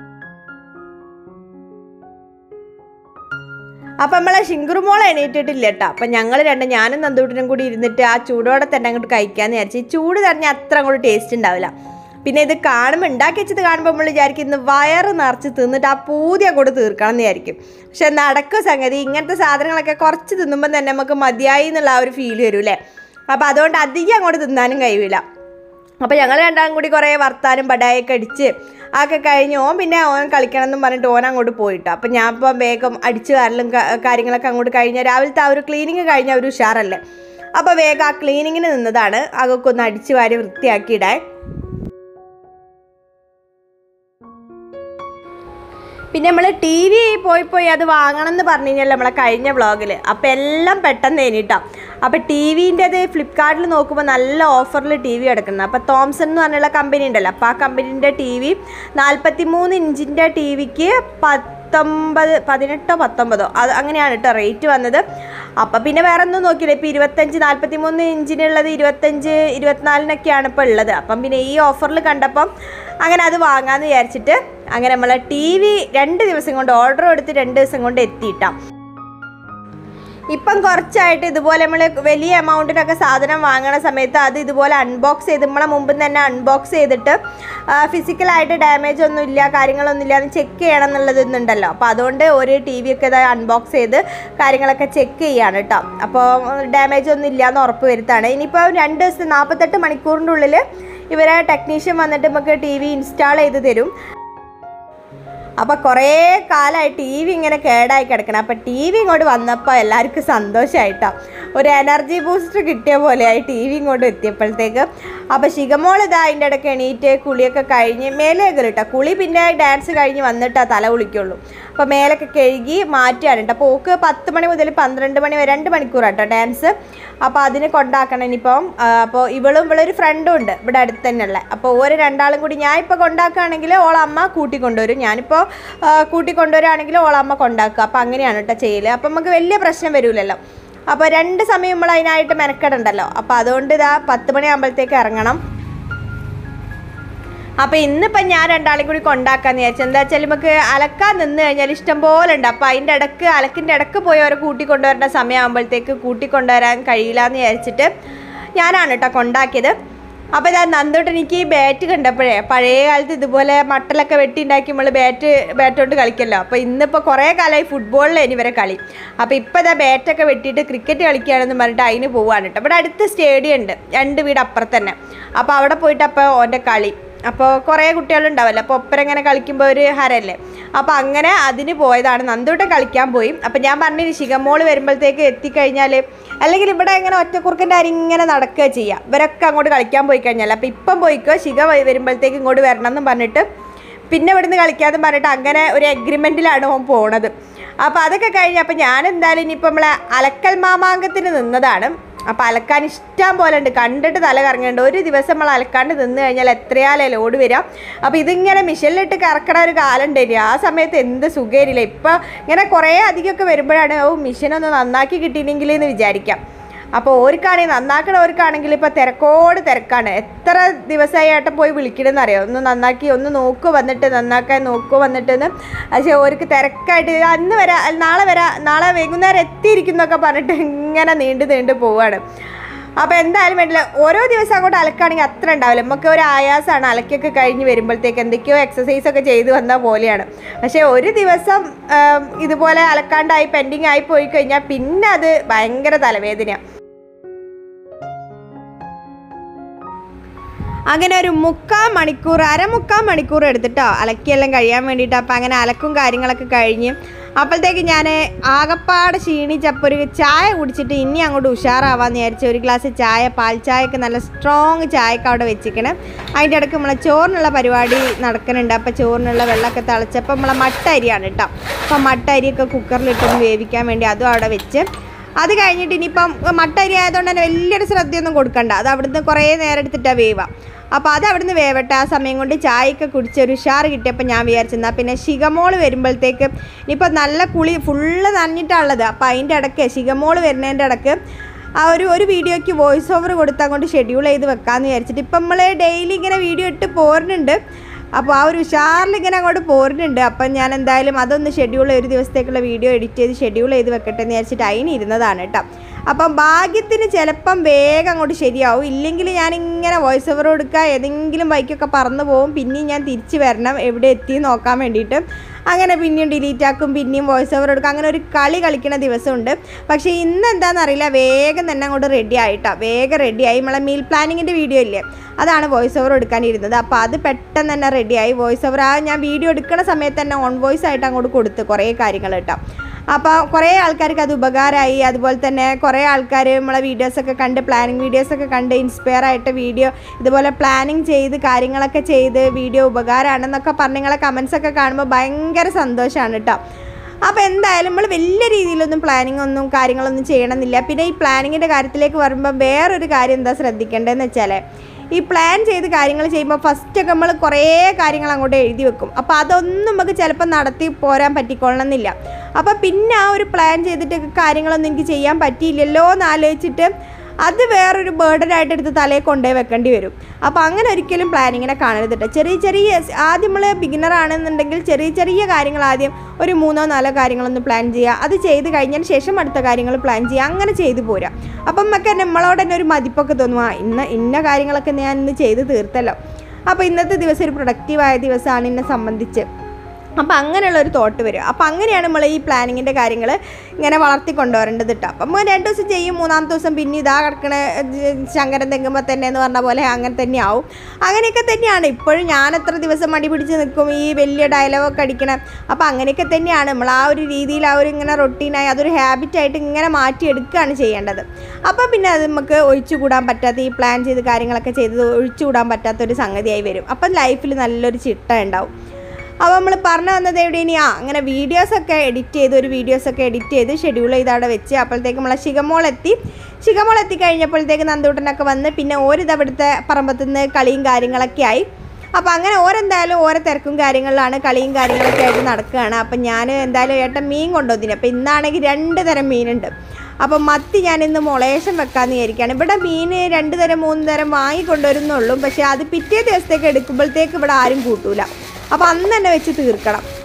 അപ്പം നമ്മളെ ശിങ്കുറുമോളെ എണീറ്റിട്ടില്ല കേട്ടോ അപ്പം ഞങ്ങൾ രണ്ട് ഞാനും നന്ദൂട്ടനും കൂടി ഇരുന്നിട്ട് ആ ചൂടോടെ തന്നെ അങ്ങോട്ട് കഴിക്കാമെന്ന് വിചാരിച്ചു ഈ ചൂട് തന്നെ അത്ര അങ്ങോട്ട് ടേസ്റ്റ് ഉണ്ടാവില്ല പിന്നെ ഇത് കാണുമ്പോൾ ഉണ്ടാക്കി വെച്ചത് കാണുമ്പോൾ നമ്മൾ വിചാരിക്കും ഇന്ന് വയറ് നിറച്ച് തിന്നിട്ട് ആ പൂതി അങ്ങോട്ട് തീർക്കണം എന്ന് വിചാരിക്കും പക്ഷെ നടക്കും സംഗതി ഇങ്ങനത്തെ സാധനങ്ങളൊക്കെ കുറച്ച് തിന്നുമ്പോൾ തന്നെ നമുക്ക് മതിയായി എന്നുള്ള ആ ഒരു ഫീൽ വരും അല്ലേ അപ്പോൾ അതുകൊണ്ട് അധികം അങ്ങോട്ട് തിന്നാനും കഴിയില്ല അപ്പോൾ ഞങ്ങൾ രണ്ടാളും കൂടി കുറേ വർത്താനും പടായൊക്കെ അടിച്ച് അതൊക്കെ കഴിഞ്ഞ് ഓൻ പിന്നെ ഓൻ കളിക്കണം എന്നും പറഞ്ഞിട്ട് ഓൻ അങ്ങോട്ട് പോയിട്ടോ അപ്പം ഞാൻ ഇപ്പം വേഗം അടിച്ചു കാരലും കാര്യങ്ങളൊക്കെ അങ്ങോട്ട് കഴിഞ്ഞ രാവിലത്തെ ആ ഒരു ക്ലീനിങ് കഴിഞ്ഞ ഒരു ഉഷാറല്ലേ അപ്പോൾ വേഗം ആ ക്ലീനിങ്ങിന് നിന്നതാണ് അതൊക്കെ ഒന്ന് അടിച്ചു വാരി വൃത്തിയാക്കിയിടാൻ പിന്നെ നമ്മൾ ടി വി പോയി പോയി അത് വാങ്ങണം എന്ന് പറഞ്ഞു കഴിഞ്ഞാൽ നമ്മളെ കഴിഞ്ഞ വ്ളോഗിൽ അപ്പോൾ എല്ലാം പെട്ടെന്ന് കഴിഞ്ഞിട്ടോ അപ്പോൾ ടി വിൻ്റെത് ഫ്ലിപ്കാർട്ടിൽ നോക്കുമ്പോൾ നല്ല ഓഫറിൽ ടി വി എടുക്കുന്നത് അപ്പോൾ തോംസൺ എന്ന് പറഞ്ഞുള്ള കമ്പനി ഉണ്ടല്ലോ അപ്പോൾ ആ കമ്പനീൻ്റെ ടി വി നാൽപ്പത്തി മൂന്ന് ഇഞ്ചിൻ്റെ ടി വിക്ക് പത്തൊമ്പത് പതിനെട്ടോ പത്തൊമ്പതോ അത് അങ്ങനെയാണ് കേട്ടോ റേറ്റ് വന്നത് അപ്പം പിന്നെ വേറെ ഒന്നും നോക്കിയില്ല ഇപ്പോൾ ഇരുപത്തഞ്ച് നാൽപ്പത്തി മൂന്ന് ഇഞ്ചിനുള്ളത് ഇരുപത്തഞ്ച് ഇരുപത്തിനാലിനൊക്കെയാണ് ഇപ്പോൾ ഉള്ളത് അപ്പം പിന്നെ ഈ ഓഫറിൽ കണ്ടപ്പം അങ്ങനെ അത് വാങ്ങാമെന്ന് വിചാരിച്ചിട്ട് അങ്ങനെ നമ്മൾ ടി വി രണ്ട് ദിവസം കൊണ്ട് ഓർഡർ എടുത്ത് രണ്ട് ദിവസം കൊണ്ട് എത്തിയിട്ടാം ഇപ്പം കുറച്ചായിട്ട് ഇതുപോലെ നമ്മൾ വലിയ എമൗണ്ടിനൊക്കെ സാധനം വാങ്ങണ സമയത്ത് അത് ഇതുപോലെ അൺബോക്സ് ചെയ്ത് നമ്മളെ മുമ്പ് തന്നെ അൺബോക്സ് ചെയ്തിട്ട് ഫിസിക്കലായിട്ട് ഡാമേജ് ഒന്നും ഇല്ല കാര്യങ്ങളൊന്നും ഇല്ല എന്ന് ചെക്ക് ചെയ്യണം എന്നുള്ളതൊന്നുണ്ടല്ലോ അപ്പോൾ അതുകൊണ്ട് ഒരു ടി വി ഒക്കെ ഇത് അൺബോക്സ് ചെയ്ത് കാര്യങ്ങളൊക്കെ ചെക്ക് ചെയ്യാണ് കേട്ടോ അപ്പോൾ ഡാമേജ് ഒന്നും ഇല്ല എന്ന് ഉറപ്പ് വരുത്താണ് ഇനിയിപ്പോൾ രണ്ട് ദിവസം നാൽപ്പത്തെട്ട് മണിക്കൂറിൻ്റെ ഉള്ളിൽ ഇവരെ ടെക്നീഷ്യൻ വന്നിട്ട് നമുക്ക് ടി വി ഇൻസ്റ്റാൾ ചെയ്ത് തരും അപ്പോൾ കുറേ കാലമായി ടി വി ഇങ്ങനെ കേടായി കിടക്കണം അപ്പോൾ ടി വി ഇങ്ങോട്ട് വന്നപ്പോൾ എല്ലാവർക്കും സന്തോഷമായിട്ടോ ഒരു എനർജി ബൂസ്റ്റർ കിട്ടിയ പോലെയായി ടി വി ഇങ്ങോട്ട് എത്തിയപ്പോഴത്തേക്ക് അപ്പോൾ ശിഖമോൾ ഇതാ അതിൻ്റെ ഇടയ്ക്ക് എണീറ്റ് കുളിയൊക്കെ കഴിഞ്ഞ് മേലെ കേട്ടോ കുളി പിന്നെ ഡാൻസ് കഴിഞ്ഞ് വന്നിട്ടാ തല കുളിക്കുള്ളൂ അപ്പോൾ മേലൊക്കെ കഴുകി മാറ്റുകയാണ് കേട്ടോ അപ്പോൾ ഓക്ക് പത്ത് മണി മുതൽ പന്ത്രണ്ട് മണി വരെ രണ്ട് മണിക്കൂറാട്ടോ ഡാൻസ് അപ്പോൾ അതിന് കൊണ്ടാക്കണം ഇനിയിപ്പം ആ, അപ്പോൾ ഇവളും ഇവളൊരു ഫ്രണ്ടും ഉണ്ട് ഇവിടെ അടുത്ത് തന്നെയുള്ള അപ്പോൾ ഓര് രണ്ടാളും കൂടി ഞാൻ ഇപ്പോൾ കൊണ്ടാക്കുകയാണെങ്കിൽ ഓളമ്മ കൂട്ടിക്കൊണ്ടുവരും ഞാനിപ്പോൾ ആ, കൂട്ടിക്കൊണ്ടുവരികയാണെങ്കിൽ ഓളമ്മ കൊണ്ടാക്കുക അപ്പോൾ അങ്ങനെയാണ് കേട്ടോ ചെയ്യൽ അപ്പോൾ നമുക്ക് വലിയ പ്രശ്നം വരില്ലല്ലോ അപ്പോൾ രണ്ട് സമയം നമ്മൾ അതിനായിട്ട് മെനക്കെടണ്ടല്ലോ അപ്പോൾ അതുകൊണ്ട് ഇതാ പത്ത് മണിയാകുമ്പോഴത്തേക്ക് ഇറങ്ങണം അപ്പോൾ ഇന്നിപ്പം ഞാൻ രണ്ടാളെയും കൂടി കൊണ്ടാക്കാന്ന് വിചാരിച്ചു എന്താ വെച്ചാൽ നമുക്ക് അലക്കാൻ നിന്ന് കഴിഞ്ഞാൽ ഇഷ്ടം പോലെ ഉണ്ട് അപ്പോൾ അതിൻ്റെ ഇടക്ക് അലക്കിൻ്റെ ഇടക്ക് പോയി അവരെ കൂട്ടിക്കൊണ്ടുവരേണ്ട സമയമാകുമ്പോഴത്തേക്ക് കൂട്ടിക്കൊണ്ടുവരാൻ കഴിയില്ല എന്ന് വിചാരിച്ചിട്ട് ഞാനാണ് കേട്ടോ കൊണ്ടാക്കിയത് അപ്പോൾ ഞാൻ നന്ദോട്ട് എനിക്ക് ഈ ബാറ്റ് കണ്ടപ്പോഴേ പഴയ കാലത്ത് ഇതുപോലെ മട്ടലൊക്കെ വെട്ടി ഉണ്ടാക്കി നമ്മൾ ബാറ്റ് ബാറ്റ് കൊണ്ട് കളിക്കല്ലോ അപ്പോൾ ഇന്നിപ്പോൾ കുറേ കാലമായി ഫുട്ബോളിൽ ഇവരെ കളി അപ്പോൾ ഇപ്പോൾ ഇതാ ബാറ്റൊക്കെ വെട്ടിയിട്ട് ക്രിക്കറ്റ് കളിക്കുകയാണെന്ന് പറഞ്ഞിട്ട് അതിന് പോവാണ് കേട്ടോ ഇവിടെ അടുത്ത് സ്റ്റേഡിയം ഉണ്ട് രണ്ട് വീട് അപ്പുറത്ത് തന്നെ അപ്പോൾ അവിടെ പോയിട്ട് അപ്പോൾ ഓൻ്റെ കളി അപ്പോൾ കുറേ കുട്ടികളുണ്ടാവല്ലോ അപ്പോൾ ഒപ്പരം ഇങ്ങനെ കളിക്കുമ്പോൾ ഒരു ഹരല്ലേ അപ്പോൾ അങ്ങനെ അതിന് പോയതാണ് നന്ദൂട്ടൻ കളിക്കാൻ പോയി അപ്പോൾ ഞാൻ പറഞ്ഞിന് ശിഖമോള് വരുമ്പോഴത്തേക്ക് എത്തിക്കഴിഞ്ഞാൽ അല്ലെങ്കിൽ ഇവിടെ ഇങ്ങനെ ഒറ്റക്കുറുക്കൻ്റെ അരി ഇങ്ങനെ നടക്കുക ചെയ്യുക ഇവരൊക്കെ അങ്ങോട്ട് കളിക്കാൻ പോയി കഴിഞ്ഞാൽ അപ്പോൾ ഇപ്പം പോയിക്കോ ശിഖ വ- വരുമ്പോഴത്തേക്ക് ഇങ്ങോട്ട് വരണം എന്ന് പറഞ്ഞിട്ട് പിന്നെ ഇവിടുന്ന് കളിക്കാതെ പറഞ്ഞിട്ട് അങ്ങനെ ഒരു എഗ്രിമെൻറ്റിലാണ് ഓൻ പോണത് അപ്പോൾ അതൊക്കെ കഴിഞ്ഞ് അപ്പോൾ ഞാൻ എന്തായാലും ഇനിയിപ്പോൾ നമ്മളെ അലക്കൽ മാമാങ്കത്തിന് നിന്നതാണ് അപ്പോൾ അലക്കാൻ ഇഷ്ടം പോലെ ഉണ്ട് കണ്ടിട്ട് തല കറങ്ങുന്നുണ്ട് ഒരു ദിവസം നമ്മൾ അലക്കാണ്ട് നിന്ന് കഴിഞ്ഞാൽ എത്രയാലേ ലോഡ് വരാം അപ്പോൾ ഇതിങ്ങനെ മിഷനിലിട്ട് കറക്കണ ഒരു കാലം ഉണ്ടായിരുന്നു ആ സമയത്ത് എന്ത് സുഖമായിരിക്കില്ല ഇപ്പോൾ ഇങ്ങനെ കുറേ അധികമൊക്കെ വരുമ്പോഴാണ് ഓ മിഷനൊന്ന് നന്നാക്കി കിട്ടിയില്ലെങ്കിൽ എന്ന് വിചാരിക്കാം അപ്പോൾ ഓർക്കാണെങ്കിൽ നന്നാക്കണവർക്കാണെങ്കിൽ ഇപ്പോൾ തിരക്കോട് തിരക്കാണ് എത്ര ദിവസമായി ഏട്ടൻ പോയി വിളിക്കണമെന്ന് അറിയാം ഒന്ന് നന്നാക്കി ഒന്ന് നോക്കു വന്നിട്ട് നന്നാക്കാൻ നോക്കു വന്നിട്ടെന്ന് പക്ഷേ ഓർക്ക് തിരക്കായിട്ട് അന്ന് വരാ അല്ല, നാളെ വരാ നാളെ വൈകുന്നേരം എത്തിയിരിക്കുന്നൊക്കെ പറഞ്ഞിട്ട് ഇങ്ങനെ നീണ്ടു നീണ്ടു പോവാണ് അപ്പോൾ എന്തായാലും വേണ്ടില്ല ഓരോ ദിവസം അങ്ങോട്ട് അലക്കാണെങ്കിൽ അത്ര ഉണ്ടാവില്ല നമുക്ക് ഒരു ആയാസമാണ് അലക്കൊക്കെ കഴിഞ്ഞ് വരുമ്പോഴത്തേക്ക് എന്തൊക്കെയോ എക്സസൈസ് ഒക്കെ ചെയ്ത് വന്ന പോലെയാണ് പക്ഷേ ഒരു ദിവസം ആം, ഇതുപോലെ അലക്കാണ്ടായി പെൻഡിങ് ആയി പോയി കഴിഞ്ഞാൽ പിന്നെ അത് ഭയങ്കര തലവേദനയാണ് അങ്ങനെ ഒരു മുക്കാൽ മണിക്കൂർ അരമുക്കാൽ മണിക്കൂർ എടുത്തിട്ടോ അലക്കിയെല്ലാം കഴിയാൻ വേണ്ടിയിട്ട് അപ്പം അങ്ങനെ അലക്കും കാര്യങ്ങളൊക്കെ കഴിഞ്ഞ് അപ്പോഴത്തേക്ക് ഞാൻ ആകപ്പാടെ ക്ഷീണിച്ചപ്പോൾ ഒരു ചായ കുടിച്ചിട്ട് ഇനി അങ്ങോട്ട് ഉഷാറാവാന്ന് വിചാരിച്ചു ഒരു ഗ്ലാസ് ചായ പാൽ ചായയൊക്കെ നല്ല സ്ട്രോങ് ചായയൊക്കെ അവിടെ വെച്ചിക്കണം അതിൻ്റെ ഇടയ്ക്ക് നമ്മളെ ചോറിനുള്ള പരിപാടി നടക്കുന്നുണ്ട് അപ്പോൾ ചോറിനുള്ള വെള്ളമൊക്കെ തിളച്ചപ്പോൾ നമ്മളെ മട്ട അരിയാണ് കേട്ടോ അപ്പം മട്ട അരിയൊക്കെ കുക്കറിലിട്ടൊന്ന് വേവിക്കാൻ വേണ്ടി അതും അവിടെ വെച്ച് അത് കഴിഞ്ഞിട്ട് ഇനിയിപ്പം മട്ട അരി ആയതുകൊണ്ട് തന്നെ വലിയൊരു ശ്രദ്ധയൊന്നും കൊടുക്കണ്ട അത് അവിടുന്ന് കുറേ നേരം എടുത്തിട്ടാണ് വേവാം അപ്പോൾ അത് അവിടുന്ന് വേവട്ടെ ആ സമയം കൊണ്ട് ചായയൊക്കെ കുടിച്ച് ഒരു ഉഷാർ കിട്ടിയപ്പോൾ ഞാൻ വിചാരിച്ചെന്നാൽ പിന്നെ ശിഖമോള് വരുമ്പോഴത്തേക്ക് ഇനിയിപ്പോൾ നല്ല കുളി ഫുള്ള് നനഞ്ഞിട്ടാണുള്ളത് അപ്പോൾ അതിൻ്റെ ഇടയ്ക്ക് ശിഖമോള് വരുന്നതിൻ്റെ ഇടയ്ക്ക് ആ ഒരു ഒരു വീഡിയോയ്ക്ക് വോയിസ് ഓവർ കൊടുത്ത് അങ്ങോട്ട് ഷെഡ്യൂൾ ചെയ്ത് വെക്കാമെന്ന് വിചാരിച്ചിട്ട് ഇപ്പം നമ്മൾ ഡെയിലി ഇങ്ങനെ വീഡിയോ ഇട്ട് പോരുന്നുണ്ട് അപ്പോൾ ആ ഒരു ഉഷാറിൽ ഇങ്ങനെ അങ്ങോട്ട് പോരുന്നുണ്ട് അപ്പം ഞാൻ എന്തായാലും അതൊന്ന് ഷെഡ്യൂൾ ഒരു ദിവസത്തേക്കുള്ള വീഡിയോ എഡിറ്റ് ചെയ്ത് ഷെഡ്യൂൾ ചെയ്ത് വെക്കട്ടെ എന്ന് വിചാരിച്ചിട്ട് അതിന് ഇരുന്നതാണ് കേട്ടോ അപ്പം ഭാഗ്യത്തിന് ചിലപ്പം വേഗം അങ്ങോട്ട് ശരിയാവും ഇല്ലെങ്കിൽ ഞാനിങ്ങനെ വോയിസ് ഓവർ കൊടുക്കുക ഏതെങ്കിലും ബൈക്കൊക്കെ പറന്നു പോകും പിന്നെയും ഞാൻ തിരിച്ച് വരണം എവിടെ എത്തി നോക്കാൻ വേണ്ടിയിട്ട് അങ്ങനെ പിന്നെയും ഡിലീറ്റ് ആക്കും പിന്നെയും വോയിസ് ഓവർ കൊടുക്കും അങ്ങനെ ഒരു കളി കളിക്കുന്ന ദിവസമുണ്ട് പക്ഷേ ഇന്ന് എന്താണെന്ന് അറിയില്ല വേഗം തന്നെ അങ്ങോട്ട് റെഡി ആയിട്ടാ വേഗം റെഡിയായി നമ്മളെ മീൽ പ്ലാനിങ്ങിൻ്റെ വീഡിയോ ഇല്ലേ അതാണ് വോയിസ് ഓവർ എടുക്കാനിരുന്നത് അപ്പോൾ അത് പെട്ടെന്ന് തന്നെ റെഡിയായി വോയിസ് ഓവർ ആ ഞാൻ വീഡിയോ എടുക്കുന്ന സമയത്ത് തന്നെ ഓൺ വോയിസ് ആയിട്ട് അങ്ങോട്ട് കൊടുത്ത് കുറേ കാര്യങ്ങൾ കേട്ടോ അപ്പോൾ കുറേ ആൾക്കാർക്ക് അത് ഉപകാരമായി അതുപോലെ തന്നെ കുറേ ആൾക്കാർ നമ്മളെ വീഡിയോസൊക്കെ കണ്ട് പ്ലാനിങ് വീഡിയോസൊക്കെ കണ്ട് ഇൻസ്പയർ ആയിട്ട് വീഡിയോ ഇതുപോലെ പ്ലാനിങ് ചെയ്ത് കാര്യങ്ങളൊക്കെ ചെയ്ത് വീഡിയോ ഉപകാരമാണെന്നൊക്കെ പറഞ്ഞ് നിങ്ങളെ കമൻസൊക്കെ കാണുമ്പോൾ ഭയങ്കര സന്തോഷമാണ് കേട്ടോ അപ്പോൾ എന്തായാലും നമ്മൾ വലിയ രീതിയിലൊന്നും പ്ലാനിങ് ഒന്നും കാര്യങ്ങളൊന്നും ചെയ്യണമെന്നില്ല പിന്നെ ഈ പ്ലാനിങ്ങിൻ്റെ കാര്യത്തിലേക്ക് വരുമ്പോൾ വേറൊരു കാര്യം എന്താ ശ്രദ്ധിക്കേണ്ടതെന്ന് വെച്ചാൽ ഈ പ്ലാൻ ചെയ്ത് കാര്യങ്ങൾ ചെയ്യുമ്പോൾ ഫസ്റ്റൊക്കെ നമ്മൾ കുറേ കാര്യങ്ങൾ അങ്ങോട്ട് എഴുതി വെക്കും അപ്പോൾ അതൊന്നും നമുക്ക് ചിലപ്പോൾ നടത്തി പോരാൻ പറ്റിക്കൊള്ളണമെന്നില്ല അപ്പോൾ പിന്നെ ആ ഒരു പ്ലാൻ ചെയ്തിട്ട് കാര്യങ്ങളൊന്നും എനിക്ക് ചെയ്യാൻ പറ്റിയില്ലല്ലോ എന്ന് ആലോചിച്ചിട്ട് അത് വേറൊരു ബേർഡനായിട്ട് എടുത്ത് തലയിൽ കൊണ്ടുപോയി വെക്കേണ്ടി വരും അപ്പോൾ അങ്ങനെ ഒരിക്കലും പ്ലാനിങ്ങിനെ കാണരുത് കേട്ടോ ചെറിയ ചെറിയ ആദ്യം നമ്മൾ ബിഗിനർ ആണെന്നുണ്ടെങ്കിൽ ചെറിയ ചെറിയ കാര്യങ്ങൾ ആദ്യം ഒരു മൂന്നോ നാലോ കാര്യങ്ങളൊന്ന് പ്ലാൻ ചെയ്യുക അത് ചെയ്ത് കഴിഞ്ഞതിന് ശേഷം അടുത്ത കാര്യങ്ങൾ പ്ലാൻ ചെയ്യുക അങ്ങനെ ചെയ്തു പോരാ അപ്പം നമുക്ക് നമ്മളോട് തന്നെ ഒരു മതിപ്പൊക്കെ തോന്നും ആ ഇന്ന ഇന്ന കാര്യങ്ങളൊക്കെ ഞാൻ ഇന്ന് ചെയ്ത് തീർത്തല്ലോ അപ്പോൾ ഇന്നത്തെ ദിവസം ഒരു പ്രൊഡക്റ്റീവായ ദിവസമാണ് എന്നെ സംബന്ധിച്ച് അപ്പം അങ്ങനെയുള്ള ഒരു തോട്ട് വരും അപ്പം അങ്ങനെയാണ് നമ്മൾ ഈ പ്ലാനിങ്ങിൻ്റെ കാര്യങ്ങൾ ഇങ്ങനെ വളർത്തി കൊണ്ടുവരേണ്ടത് കേട്ടോ അപ്പം നമ്മൾ രണ്ട് ദിവസം ചെയ്യും മൂന്നാമത്തെ ദിവസം പിന്നെ ഇതാ കിടക്കണ ശങ്കരൻ തെങ്ങുമ്പോൾ തന്നെ എന്ന് പറഞ്ഞ പോലെ അങ്ങനെ തന്നെ ആവും അങ്ങനെയൊക്കെ തന്നെയാണ് ഇപ്പോഴും ഞാൻ എത്ര ദിവസം മടി പിടിച്ച് നിൽക്കും ഈ വലിയ ഡയലോഗൊക്കെ അടിക്കണം അപ്പം അങ്ങനെയൊക്കെ തന്നെയാണ് നമ്മൾ ആ ഒരു രീതിയിൽ ആ ഒരു ഇങ്ങനെ റൊട്ടീനായി അതൊരു ഹാബിറ്റായിട്ട് ഇങ്ങനെ മാറ്റിയെടുക്കുകയാണ് ചെയ്യേണ്ടത് അപ്പം പിന്നെ അത് നമുക്ക് ഒഴിച്ചുകൂടാൻ പറ്റാത്ത ഈ പ്ലാൻ ചെയ്ത് കാര്യങ്ങളൊക്കെ ചെയ്തത് ഒഴിച്ചുകൂടാൻ പറ്റാത്ത ഒരു സംഗതിയായി വരും അപ്പം ലൈഫിൽ നല്ലൊരു ചിട്ട ഉണ്ടാവും അപ്പോൾ നമ്മൾ പറഞ്ഞു വന്നത് എവിടെയാണ് ആ അങ്ങനെ വീഡിയോസൊക്കെ എഡിറ്റ് ചെയ്ത് ഒരു വീഡിയോസൊക്കെ എഡിറ്റ് ചെയ്ത് ഷെഡ്യൂൾ ചെയ്ത് അവിടെ വെച്ച് അപ്പോഴത്തേക്ക് നമ്മളെ ശിഖമോൾ എത്തി ശിഖമോൾ എത്തി കഴിഞ്ഞപ്പോഴത്തേക്ക് നന്ദൂട്ടനൊക്കെ വന്ന് പിന്നെ ഓരിത് അവിടുത്തെ പറമ്പത്തു നിന്ന് കളിയും കാര്യങ്ങളൊക്കെ ആയി അപ്പോൾ അങ്ങനെ ഓരെന്തായാലും ഓരോ തിരക്കും കാര്യങ്ങളിലാണ് കളിയും കാര്യങ്ങളൊക്കെ ആയിട്ട് നടക്കുകയാണ് അപ്പം ഞാൻ എന്തായാലും ഏട്ടൻ മീൻ കൊണ്ടുവന്നിന് അപ്പോൾ ഇന്നാണെങ്കിൽ രണ്ട് തരം മീനുണ്ട് അപ്പം മത്തി ഞാൻ ഇന്ന് മുളേശം വെക്കാമെന്ന് വിചാരിക്കുകയാണ് ഇവിടെ മീൻ രണ്ട് തരം മൂന്ന് തരം വാങ്ങിക്കൊണ്ടുവരുന്നുള്ളൂ പക്ഷേ അത് പിറ്റേ ദിവസത്തേക്ക് എടുക്കുമ്പോഴത്തേക്ക് ഇവിടെ ആരും കൂട്ടൂല അപ്പോൾ അന്ന് തന്നെ വെച്ച് തീർക്കണം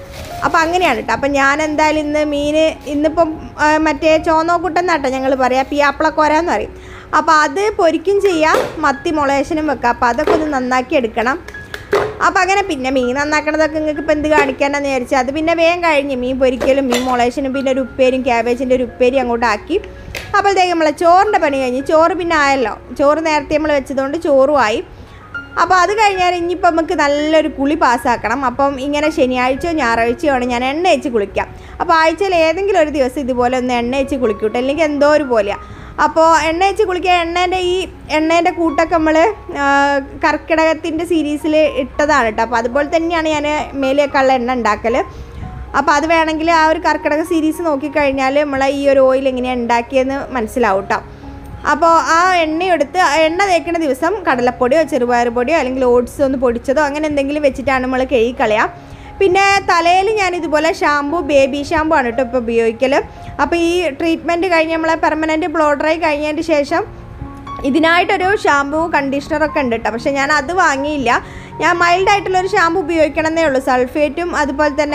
അപ്പം അങ്ങനെയാണ് കേട്ടോ അപ്പം ഞാൻ എന്തായാലും ഇന്ന് മീൻ ഇന്നിപ്പം ആ, മറ്റേ ചോന്നോക്കുട്ടൻ എന്നാട്ടോ ഞങ്ങൾ പറയാം പിയാപ്പിളക്കോര എന്ന് പറയും അപ്പോൾ അത് പൊരിക്കും ചെയ്യാം മത്തി മുളേശനും വെക്കാം അപ്പോൾ അതൊക്കെ ഒന്ന് നന്നാക്കി എടുക്കണം അപ്പം അങ്ങനെ പിന്നെ മീൻ നന്നാക്കണതൊക്കെ നിങ്ങൾക്ക് ഇപ്പം എന്ത് കാണിക്കാനെന്ന് വിചാരിച്ചാൽ അത് പിന്നെ വേഗം കഴിഞ്ഞ് മീൻ പൊരിക്കലും മീൻ മുളേശനും പിന്നെ ഒരു ഉപ്പേരും ക്യാബേജിൻ്റെ ഒരു ഉപ്പേരി അങ്ങോട്ട് ആക്കി അപ്പോഴത്തേക്ക് നമ്മളെ ചോറിൻ്റെ പണി കഴിഞ്ഞ് ചോറ് പിന്നെ ആയല്ലോ ചോറ് നേരത്തെ നമ്മൾ വെച്ചതുകൊണ്ട് ചോറും ആയി അപ്പോൾ അത് കഴിഞ്ഞാൽ ഇനിയിപ്പോൾ നമുക്ക് നല്ലൊരു കുളി പാസ്സാക്കണം അപ്പം ഇങ്ങനെ ശനിയാഴ്ചയോ ഞായറാഴ്ചയോ ആണ് ഞാൻ എണ്ണ വെച്ച് കുളിക്കാം അപ്പോൾ ആഴ്ചയിൽ ഏതെങ്കിലും ഒരു ദിവസം ഇതുപോലെ ഒന്ന് എണ്ണ വെച്ച് കുളിക്കൂട്ടോ അല്ലെങ്കിൽ എന്തോ ഒരു പോലെയാണ് അപ്പോൾ എണ്ണ വെച്ച് കുളിക്കുക എണ്ണേൻ്റെ ഈ എണ്ണേൻ്റെ കൂട്ടൊക്കെ നമ്മൾ കർക്കിടകത്തിൻ്റെ സീരീസിൽ ഇട്ടതാണ് കേട്ടോ അപ്പോൾ അതുപോലെ തന്നെയാണ് ഞാൻ മേലെയൊക്കെ ഉള്ള എണ്ണ ഉണ്ടാക്കൽ അപ്പോൾ അത് വേണമെങ്കിൽ ആ ഒരു കർക്കിടക സീരീസ് നോക്കിക്കഴിഞ്ഞാൽ നമ്മളെ ഈ ഒരു ഓയിൽ എങ്ങനെയാണ് ഉണ്ടാക്കിയെന്ന് മനസ്സിലാവും കേട്ടോ അപ്പോൾ ആ എണ്ണയെടുത്ത് ആ എണ്ണ തേക്കുന്ന ദിവസം കടലപ്പൊടിയോ ചെറുപയർ പൊടിയോ അല്ലെങ്കിൽ ഓട്സ് ഒന്ന് പൊടിച്ചതോ അങ്ങനെ എന്തെങ്കിലും വെച്ചിട്ടാണ് നമ്മൾ കഴുകി കളയാം പിന്നെ തലയിൽ ഞാൻ ഇതുപോലെ ഷാമ്പു ബേബി ഷാമ്പു ആണ് കേട്ടോ ഇപ്പോൾ ഉപയോഗിക്കൽ അപ്പോൾ ഈ ട്രീറ്റ്മെൻറ്റ് കഴിഞ്ഞ് നമ്മളെ പെർമനൻറ്റ് ബ്ലോ ഡ്രൈ കഴിഞ്ഞതിന് ശേഷം ഇതിനായിട്ടൊരു ഷാമ്പു കണ്ടീഷണറൊക്കെ ഉണ്ട് കേട്ടോ പക്ഷേ ഞാൻ അത് വാങ്ങിയില്ല ഞാൻ മൈൽഡ് ആയിട്ടുള്ളൊരു ഷാമ്പു ഉപയോഗിക്കണമെന്നേ ഉള്ളൂ സൾഫേറ്റും അതുപോലെ തന്നെ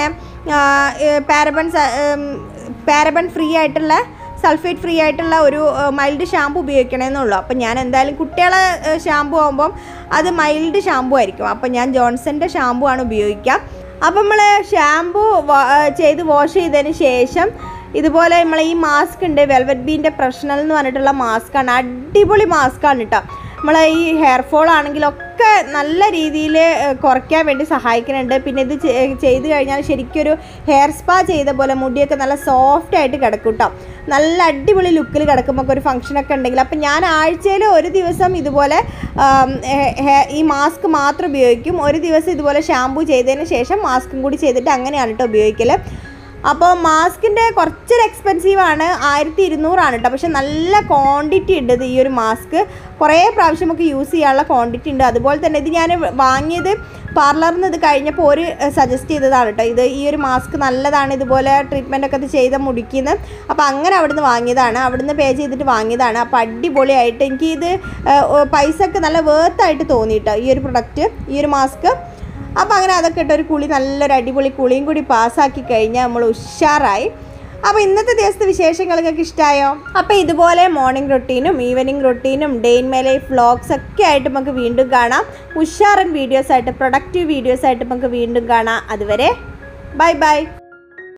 പാരബൺ പാരബൺ ഫ്രീ ആയിട്ടുള്ള സൾഫേറ്റ് ഫ്രീ ആയിട്ടുള്ള ഒരു മൈൽഡ് ഷാമ്പു ഉപയോഗിക്കണമെന്നുള്ളൂ അപ്പം ഞാൻ എന്തായാലും കുട്ടികളെ ഷാമ്പു ആകുമ്പം അത് മൈൽഡ് ഷാമ്പു ആയിരിക്കും അപ്പം ഞാൻ ജോൺസൻ്റെ ഷാമ്പു ആണ് ഉപയോഗിക്കുക അപ്പം നമ്മൾ ഷാമ്പു ചെയ്ത് വാഷ് ചെയ്തതിന് ശേഷം ഇതുപോലെ നമ്മൾ ഈ മാസ്ക് ഉണ്ട് വെൽവെറ്റ് ബീൻ്റെ പ്രൊഫഷണൽ എന്ന് പറഞ്ഞിട്ടുള്ള മാസ്കാണ് അടിപൊളി മാസ്കാണ് കേട്ടോ നമ്മളെ ഈ ഹെയർ ഫോൾ ആണെങ്കിലൊക്കെ നല്ല രീതിയിൽ കുറയ്ക്കാൻ വേണ്ടി സഹായിക്കുന്നുണ്ട് പിന്നെ ഇത് ചെ- ചെയ്ത് കഴിഞ്ഞാൽ ശരിക്കൊരു ഹെയർ സ്പാ ചെയ്ത പോലെ മുടിയൊക്കെ നല്ല സോഫ്റ്റ് ആയിട്ട് കിടക്കും കേട്ടോ നല്ല അടിപൊളി ലുക്കിൽ കിടക്കുമ്പോൾ ഒരു ഫംഗ്ഷനൊക്കെ ഉണ്ടെങ്കിൽ അപ്പം ഞാൻ ആഴ്ചയിൽ ഒരു ദിവസം ഇതുപോലെ ആം, ഹെ- ഹെ- ഈ മാസ്ക് മാത്രം ഉപയോഗിക്കും ഒരു ദിവസം ഇതുപോലെ ഷാമ്പു ചെയ്തതിന് ശേഷം മാസ്കും കൂടി ചെയ്തിട്ട് അങ്ങനെയാണ് കേട്ടോ ഉപയോഗിക്കൽ അപ്പോൾ മാസ്കിൻ്റെ കുറച്ചൊരു എക്സ്പെൻസീവ് ആണ് ആയിരത്തി ഇരുന്നൂറാണ് കേട്ടോ പക്ഷെ നല്ല ക്വാണ്ടിറ്റി ഉണ്ട് ഇത് ഈ ഒരു മാസ്ക് കുറേ പ്രാവശ്യം നമുക്ക് യൂസ് ചെയ്യാനുള്ള ക്വാണ്ടിറ്റി ഉണ്ട് അതുപോലെ തന്നെ ഇത് ഞാൻ വാങ്ങിയത് പാർലറിൽ നിന്ന് ഇത് കഴിഞ്ഞപ്പോൾ ഒരു സജസ്റ്റ് ചെയ്തതാണ് കേട്ടോ ഇത് ഈ ഒരു മാസ്ക് നല്ലതാണ് ഇതുപോലെ ട്രീറ്റ്മെൻ്റ് ഒക്കെ ഇത് ചെയ്ത മുടിക്കുന്ന അപ്പോൾ അങ്ങനെ അവിടുന്ന് വാങ്ങിയതാണ് അവിടുന്ന് പേ ചെയ്തിട്ട് വാങ്ങിയതാണ് അപ്പോൾ അടിപൊളിയായിട്ട് എനിക്ക് ഇത് പൈസ ഒക്കെ നല്ല വേർത്തായിട്ട് തോന്നി കേട്ടോ ഈ ഒരു പ്രൊഡക്റ്റ് ഈ ഒരു മാസ്ക് അപ്പോൾ അങ്ങനെ അതൊക്കെ ഇട്ടൊരു കുളി നല്ലൊരു അടിപൊളി കുളിയും കൂടി പാസ്സാക്കി കഴിഞ്ഞാൽ നമ്മൾ ഉഷാറായി അപ്പോൾ ഇന്നത്തെ ദിവസത്തെ വിശേഷങ്ങൾ നിങ്ങൾക്ക് ഇഷ്ടമായോ അപ്പോൾ ഇതുപോലെ മോർണിംഗ് റൊട്ടീനും ഈവനിങ് റൊട്ടീനും day in my life vlogs ഒക്കെ ആയിട്ട് നമുക്ക് വീണ്ടും കാണാം ഉഷാറൻ വീഡിയോസ് ആയിട്ട് പ്രൊഡക്റ്റീവ് വീഡിയോസ് ആയിട്ട് നമുക്ക് വീണ്ടും കാണാം അതുവരെ ബൈ ബൈ